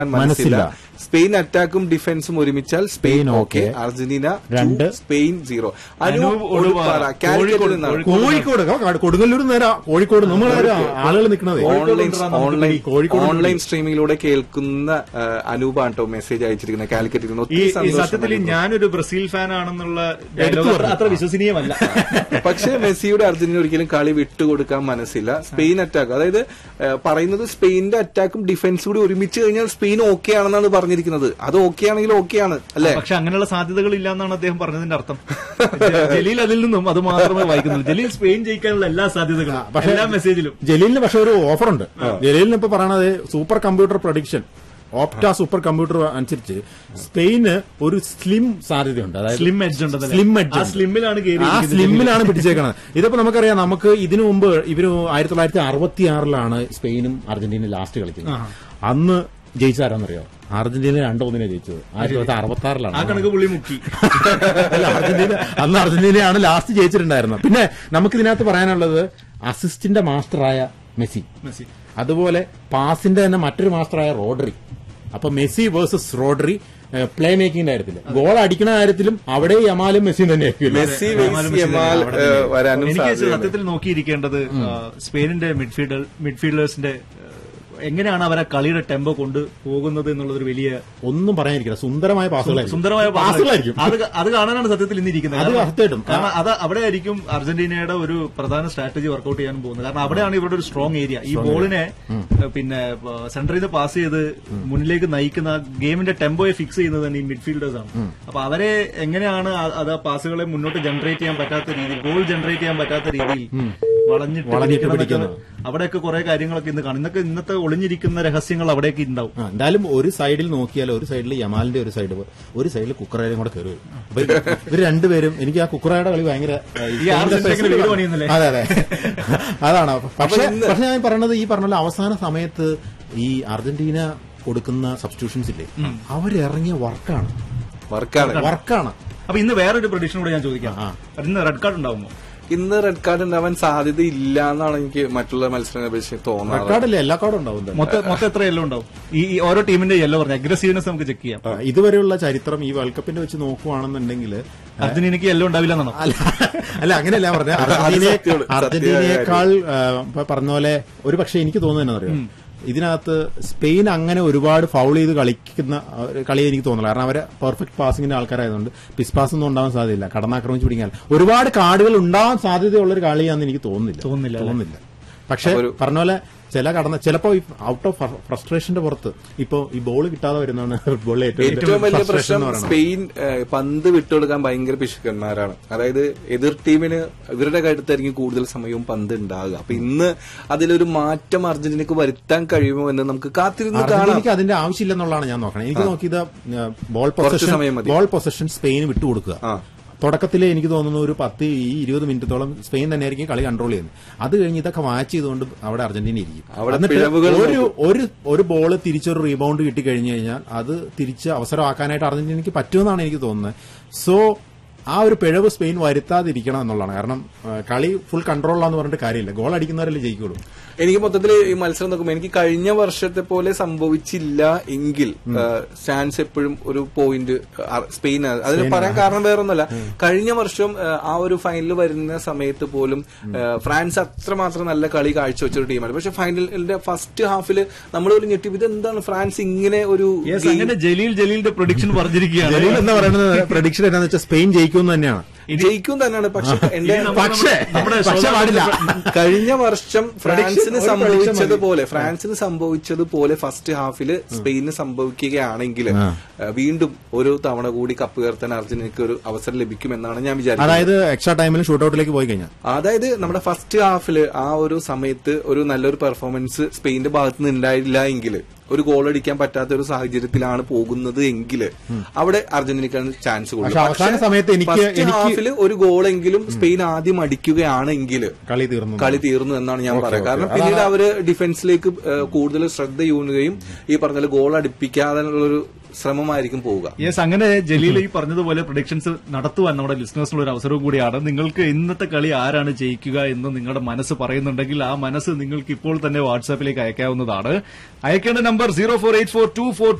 മനസ്സില്ല സ്പെയിൻ അറ്റാക്കും ഡിഫൻസും ഒരുമിച്ചാൽ Spain Spain okay okay. Argentina രണ്ട്. two, Spain zero Anu Anoop Oduppara Oduppara. കാലിക്കറ്റിൽ കോഴിക്കോട്, നിന്നാണ് കോഴിക്കോട് കാ- കൊടുങ്ങല്ലൂർ നേരാ കോഴിക്കോട് നമ്മൾ ആളുകൾ നിൽക്കുന്നത് ഓൺലൈൻ ഓൺലൈൻ കോഴിക്കോട് ഓൺലൈൻ സ്ട്രീമിങ്ങിലൂടെ കേൾക്കുന്ന ആ, അനൂപാണ് കേട്ടോ മെസ്സേജ് അയച്ചിരിക്കുന്നത് കാലിക്കറ്റിൽ നിന്ന് ഈ ഒത്തിരി ഈ സത്യത്തിൽ സന്തോഷം ഞാനൊരു ബ്രസീൽ ഫാൻ ആണെന്നുള്ള dialogue അത്ര- അത്ര വിശ്വസനീയമല്ല പക്ഷേ മെസ്സിയുടെ അർജന്റീന ഒരിക്കലും കളി വിട്ടുകൊടുക്കാൻ മനസ്സില്ല സ്പെയിൻ അറ്റാക്ക് അതായത് ആ, പറയുന്നത് സ്പെയിനിന്റെ അറ്റാക്കും ഡിഫൻസും കൂടി ഒരുമിച്ച് കഴിഞ്ഞാൽ സ്പെയിൻ ഓക്കെ ആണെന്നാണ് പറഞ്ഞിരിക്കുന്നത് അത് ഓക്കെ ആണെങ്കിൽ ഓക്കെ ആണ് അല്ലെ പക്ഷെ അങ്ങനെയുള്ള സാധ്യതകൾ ഇല്ല എന്നാണ് അദ്ദേഹം പറഞ്ഞതിന്റെ അർത്ഥം ജ- ജലീൽ അതിൽ നിന്നും അത് മാത്രമേ വായിക്കുന്നുള്ളൂ ജലീൽ സ്പെയിൻ ജയിക്കാനുള്ള എല്ലാ സാധ്യതകളും പക്ഷേ- എല്ലാ മെസ്സേജിലും ജലീലിന് പക്ഷെ ഒരു ഓഫർ ഉണ്ട് ജലീലിന് ഇപ്പൊ പറയണത് super computer prediction Opta super computer അനുസരിച്ച് സ്പെയിന് ഒരു സ്ലിം സാധ്യതയുണ്ട് അതായത് സ്ലിം എഡ്ജ് ഉണ്ട് സ്ലിം എഡ്ജ് ആ സ്ലിമ്മിലാണ് കയറി ആ സ്ലിമ്മിലാണ് പിടിച്ചേക്കണത് ഇതിപ്പോ നമുക്കറിയാം നമുക്ക് ഇതിനു മുമ്പ് ഇവര് ആയിരത്തി തൊള്ളായിരത്തി അറുപത്തി ആറിലാണ് സ്പെയിനും അർജന്റീനയും ലാസ്റ്റ് കളിക്കുന്നത് അന്ന് ജയിച്ചാരാന്നറിയോ അർജന്റീന രണ്ടോ ഒന്നിനെ ജയിച്ചത് ആയിരത്തി തൊള്ളായിരത്തി അറുപത്തി ആ ആറിലാണ് കണക്ക് പുള്ളി മുക്കി അല്ല, അർജന്റീന അന്ന് അർജന്റീനയാണ് ലാസ്റ്റ് ജയിച്ചിട്ടുണ്ടായിരുന്നത് പിന്നെ നമുക്ക് ഇതിനകത്ത് പറയാനുള്ളത് അസിസ്റ്റിന്റെ മാസ്റ്ററായ മെസ്സി മെസ്സി അതുപോലെ പാസിന്റെ തന്നെ മറ്റൊരു മാസ്റ്ററായ റോഡറി അപ്പൊ മെസ്സി വേഴ്സസ് റോഡറി പ്ലേ മേക്കിംഗിന്റെ കാര്യത്തിൽ ഗോൾ അടിക്കുന്ന കാര്യത്തിലും അവിടെ യമാലും മെസ്സിയും തന്നെയായിരിക്കും മെസ്സി വെയ്സ് യമാൽ ആ, വരാനും എനിക്ക് സാധ്യതയുണ്ട് സത്യത്തിൽ നോക്കിയിരിക്കേണ്ടത് ആ, സ്പെയിനിന്റെ മിഡ്ഫീൽഡർ മിഡ്ഫീൽഡേഴ്സിന്റെ ആ, എങ്ങനെയാണ് അവരെ കളിയുടെ ടെമ്പോ കൊണ്ട് പോകുന്നത് എന്നുള്ളതൊരു വലിയ ഒന്നും പറയാനിരിക്കില്ല സുന്ദരമായ പാസുകളായിരിക്കും സുന്ദരമായ പാസുകളായിരിക്കും അത് അത് കാണാനാണ് സത്യത്തിൽ ഇന്നിരിക്കുന്നത് അത് കാരണം- സത്യമായിട്ടും. കാരണം അത് അവിടെ ആയിരിക്കും അർജന്റീനയുടെ ഒരു പ്രധാന സ്ട്രാറ്റജി വർക്കൗട്ട് ചെയ്യാൻ പോകുന്നത് കാരണം അവിടെയാണ് ഇവരുടെ ഒരു സ്ട്രോങ് ഏരിയ ഈ ബോളിനെ പിന്നെ സെന്ററിൽ നിന്ന് പാസ് ചെയ്ത് മുന്നിലേക്ക് നയിക്കുന്ന ഗെയിമിന്റെ ടെമ്പോയെ ഫിക്സ് ചെയ്യുന്നത് തന്നെ ഈ മിഡ്ഫീൽഡേഴ്സ് ആണ് അപ്പൊ അവരെ എങ്ങനെയാണ് ആ- അത് ആ പാസുകളെ മുന്നോട്ട് ജനറേറ്റ് ചെയ്യാൻ പറ്റാത്ത രീതിയിൽ ഗോൾ ജനറേറ്റ് ചെയ്യാൻ പറ്റാത്ത രീതിയിൽ വളഞ്ഞിട്ട് വളഞ്ഞിട്ട് പിടിക്കണം എന്നൊക്കെ പിടിക്കുന്നത്. അവിടെയൊക്കെ കുറെ കാര്യങ്ങളൊക്കെ ഇന്ന് കാണും ഇന്നൊക്കെ ഇന്നത്തെ ഒളിഞ്ഞിരിക്കുന്ന രഹസ്യങ്ങൾ അവിടേക്ക് ഉണ്ടാവും ആ, എന്തായാലും ഒരു സൈഡിൽ നോക്കിയാൽ ഒരു സൈഡിൽ യമാലിന്റെ ഒരു സൈഡ് ഒരു സൈഡിൽ കുക്കറയും കൂടെ കയറി വരും അപ്പൊ ഇവർ രണ്ടുപേരും എനിക്ക് ആ കുക്കറയുടെ കളി ഭയങ്കര ആ, ഈ ആറ് സെന്റെങ്കിലും വീട് പണിയുന്നില്ലേ? അതെ അതെ അതാണ് പക്ഷെ പക്ഷെ ഞാൻ പറഞ്ഞത് ഈ പറഞ്ഞ പോലെ അവസാന സമയത്ത് ഈ അർജന്റീന കൊടുക്കുന്ന സബ്സ്റ്റിറ്റ്യൂഷൻസ് ഇല്ലേ അവരിറങ്ങിയ വർക്കാണ് വർക്കാണ് വർക്കാണ് അപ്പൊ ഇന്ന് വേറൊരു പ്രൊഡിക്ഷൻ കൂടെ ഞാൻ ചോദിക്കാം ആ. ഇന്ന് റെഡ് കാർഡ് ഉണ്ടാവുമോ ഇന്ന് റെഡ് കാർഡ് ഉണ്ടാവാൻ സാധ്യത ഇല്ല എന്നാണ് എനിക്ക് മറ്റുള്ള മത്സരങ്ങളെ അപേക്ഷിച്ച് തോന്നാറ് റെക്കാർഡല്ലേ എല്ലാ കാർഡും ഉണ്ടാവും എന്തായാലും. മൊത്തം മൊത്തം എത്ര യെല്ലോ ഉണ്ടാവും ഈ ഈ ഓരോ ടീമിന്റെ യെല്ലോ പറഞ്ഞ അഗ്രസീവ്നെസ് നമുക്ക് ചെക്ക് ചെയ്യാം ആ, ഇതുവരെയുള്ള ചരിത്രം ഈ വേൾഡ് കപ്പിന്റെ വെച്ച് നോക്കുവാണെന്നുണ്ടെങ്കിൽ അർജന്റീനയ്ക്ക് യെല്ലോ ഉണ്ടാവില്ല എന്നാണോ അല്ല അല്ല അങ്ങനെയല്ല പറഞ്ഞത് അത് അർജന്റീനയെ സത്യമാണ്. അർജന്റീനയെക്കാൾ ആ, ഇപ്പൊ പറഞ്ഞ പോലെ ഒരു പക്ഷെ എനിക്ക് തോന്നുന്നത് അറിയോ ഇതിനകത്ത് സ്പെയിൻ അങ്ങനെ ഒരുപാട് ഫൗൾ ചെയ്ത് കളിക്കുന്ന ആ, ഒരു കളി എനിക്ക് തോന്നില്ല കാരണം അവരെ പെർഫെക്റ്റ് പാസിംഗിന്റെ ആൾക്കാരായതുകൊണ്ട് പിസ് പാസ് ഒന്നും ഉണ്ടാവാൻ സാധ്യതയില്ല കടന്നാക്രമിച്ച് പിടിക്കാൻ ഒരുപാട് കാർഡുകൾ ഉണ്ടാവാൻ സാധ്യതയുള്ള ഒരു കളിയാണെന്ന് എനിക്ക് തോന്നുന്നില്ല തോന്നുന്നില്ല, അല്ലേ? തോന്നുന്നില്ല പക്ഷെ ഒരു- പറഞ്ഞ പോലെ ചില കടന്ന ചിലപ്പോ ഔട്ട് ഓഫ് ഫ്രസ്ട്രേഷന്റെ പുറത്ത് ഇപ്പോ ഈ ബോൾ കിട്ടാതെ വരുന്നതാണ് ഫുട്ബോളിലെ ഏറ്റവും വലിയ frustration പ്രശ്നം എന്ന് പറയുന്നത്. സ്പെയിൻ ഏഹ്, പന്ത് വിട്ടുകൊടുക്കാൻ ഭയങ്കര പിശുക്കന്മാരാണ് അതായത് എതിർ ടീമിന് ഇവരുടെ കഴുത്തായിരിക്കും കൂടുതൽ സമയവും പന്ത് ഉണ്ടാകുക അപ്പൊ ഇന്ന് അതിലൊരു മാറ്റം അർജന്റീനക്ക് വരുത്താൻ കഴിയുമോ എന്ന് നമുക്ക് കാത്തിരുന്ന് കാണാം അർജന്റീനയ്ക്ക് അതിന്റെ ആവശ്യമില്ലെന്നുള്ളതാണ് ഞാൻ നോക്കണത് എനിക്ക് നോക്കിയത് ബോൾ പൊസഷൻ സമയം മതി. ബോൾ പൊസഷൻ സ്പെയിന് വിട്ടുകൊടുക്കുക ആ. തുടക്കത്തിലെ എനിക്ക് തോന്നുന്നു ഒരു പത്ത് ഈ ഇരുപത് മിനിറ്റത്തോളം സ്പെയിൻ തന്നെയായിരിക്കും കളി കൺട്രോൾ ചെയ്യുന്നത് അത് കഴിഞ്ഞ് ഇതൊക്കെ വാച്ച് ചെയ്തുകൊണ്ട് അവിടെ അർജന്റീന ഇരിക്കും അവിടെ എന്നിട്ട് പിഴവുകൾ ഒരു ഒരു ഒരു ബോൾ തിരിച്ചൊരു റീബൗണ്ട് കിട്ടി കഴിഞ്ഞു കഴിഞ്ഞാൽ അത് തിരിച്ച് അവസരമാക്കാനായിട്ട് അർജന്റീനയ്ക്ക് പറ്റുമെന്നാണ് എനിക്ക് തോന്നുന്നത് സോ ആ ഒരു പിഴവ് സ്പെയിൻ വരുത്താതിരിക്കണം എന്നുള്ളതാണ് കാരണം ആ, കളി ഫുൾ കൺട്രോളാന്ന് പറഞ്ഞിട്ട് കാര്യമില്ല ഗോൾ അടിക്കുന്നവരല്ലേ ജയിക്കുള്ളൂ എനിക്ക് മൊത്തത്തിൽ ഈ മത്സരം നോക്കുമ്പോൾ എനിക്ക് കഴിഞ്ഞ വർഷത്തെ പോലെ സംഭവിച്ചില്ല എങ്കിൽ ചാൻസ് എപ്പോഴും ഒരു പോയിന്റ് സ്പെയിൻ അതിന് പറയാൻ കാരണം വേറൊന്നുമല്ല കഴിഞ്ഞ വർഷം ആ, ആ ഒരു ഫൈനൽ വരുന്ന സമയത്ത് പോലും ആ, ഫ്രാൻസ് അത്രമാത്രം നല്ല കളി കാഴ്ചവെച്ച ഒരു ടീമാണ് പക്ഷെ ഫൈനലിന്റെ ഫസ്റ്റ് ഹാഫിൽ നമ്മൾ ഒരു ഞെട്ടി ഇത് എന്താണ് ഫ്രാൻസ് ഇങ്ങനെ ഒരു യെസ് അങ്ങനെ ജലീൽ ജലീലിന്റെ പ്രൊഡിക്ഷൻ പറഞ്ഞിരിക്കുകയാണ് ജലീൽ എന്താ പറയുന്നത് പ്രഡിക്ഷൻ എന്താണെന്ന് വെച്ചാൽ സ്പെയിൻ ജയിക്കുമെന്ന് തന്നെയാണ് ജയിക്കും തന്നെയാണ് പക്ഷെ എന്റെ ഇനി നമുക്ക് പക്ഷേ നമ്മുടെ പക്ഷേ പാടില്ല കഴിഞ്ഞ വർഷം ഫ്രാൻസിന് ഒരു prediction സംഭവിച്ചതുപോലെ ഫ്രാൻസിന് സംഭവിച്ചതുപോലെ ഫസ്റ്റ് ഹാഫിൽ സ്പെയിനിന് സംഭവിക്കുകയാണെങ്കിൽ വീണ്ടും ഒരു തവണ കൂടി കപ്പ് ഉയർത്താൻ അർജന്റീനയ്ക്ക് ഒരു അവസരം ലഭിക്കുമെന്നാണ് ഞാൻ വിചാരിക്കുന്നത് അതായത് എക്സ്ട്രാ ടൈമിൽ ഷൂട്ടൌട്ടിലേക്ക് പോയി കഴിഞ്ഞാൽ അതായത് നമ്മുടെ ഫസ്റ്റ് ഹാഫില് ആ ഒരു സമയത്ത് ഒരു നല്ലൊരു പെർഫോമൻസ് സ്പെയിന്റെ ഭാഗത്ത് നിന്ന് ഉണ്ടായില്ല എങ്കിൽ ഒരു ഗോൾ അടിക്കാൻ പറ്റാത്ത ഒരു സാഹചര്യത്തിലാണ് പോകുന്നത് എങ്കിൽ അവിടെ അർജന്റീനയ്ക്കാണ് ചാൻസ് പക്ഷെ അവസാന സമയത്ത് എനിക്ക് എനിക്ക് ഹാഫിൽ ഒരു ഗോളെങ്കിലും സ്പെയിൻ ആദ്യം അടിക്കുകയാണെങ്കിൽ കളി തീർന്നു കളി തീർന്നു എന്നാണ് ഞാൻ പറയുന്നത് കാരണം പിന്നീട് അവര് ഡിഫൻസിലേക്ക് ഏഹ്, കൂടുതൽ ശ്രദ്ധ യൂന്നുകയും ഈ പറഞ്ഞ പോലെ ഗോൾ അടുപ്പിക്കാതെയുള്ളൊരു ശ്രമമായിരിക്കും പോവുക യെസ് അങ്ങനെ ജലീൽ ഈ പറഞ്ഞതുപോലെ പ്രൊഡിക്ഷൻസ് നടത്തുവാൻ നമ്മുടെ ലിസ്ണേഴ്സിനുള്ള ഒരു അവസരവും കൂടിയാണ് നിങ്ങൾക്ക് ഇന്നത്തെ കളി ആരാണ് ജയിക്കുക എന്ന് നിങ്ങളുടെ മനസ്സ് പറയുന്നുണ്ടെങ്കിൽ ആ മനസ്സ് നിങ്ങൾക്ക് ഇപ്പോൾ തന്നെ വാട്സാപ്പിലേക്ക് അയക്കാവുന്നതാണ് അയക്കേണ്ട number zero four eight four two four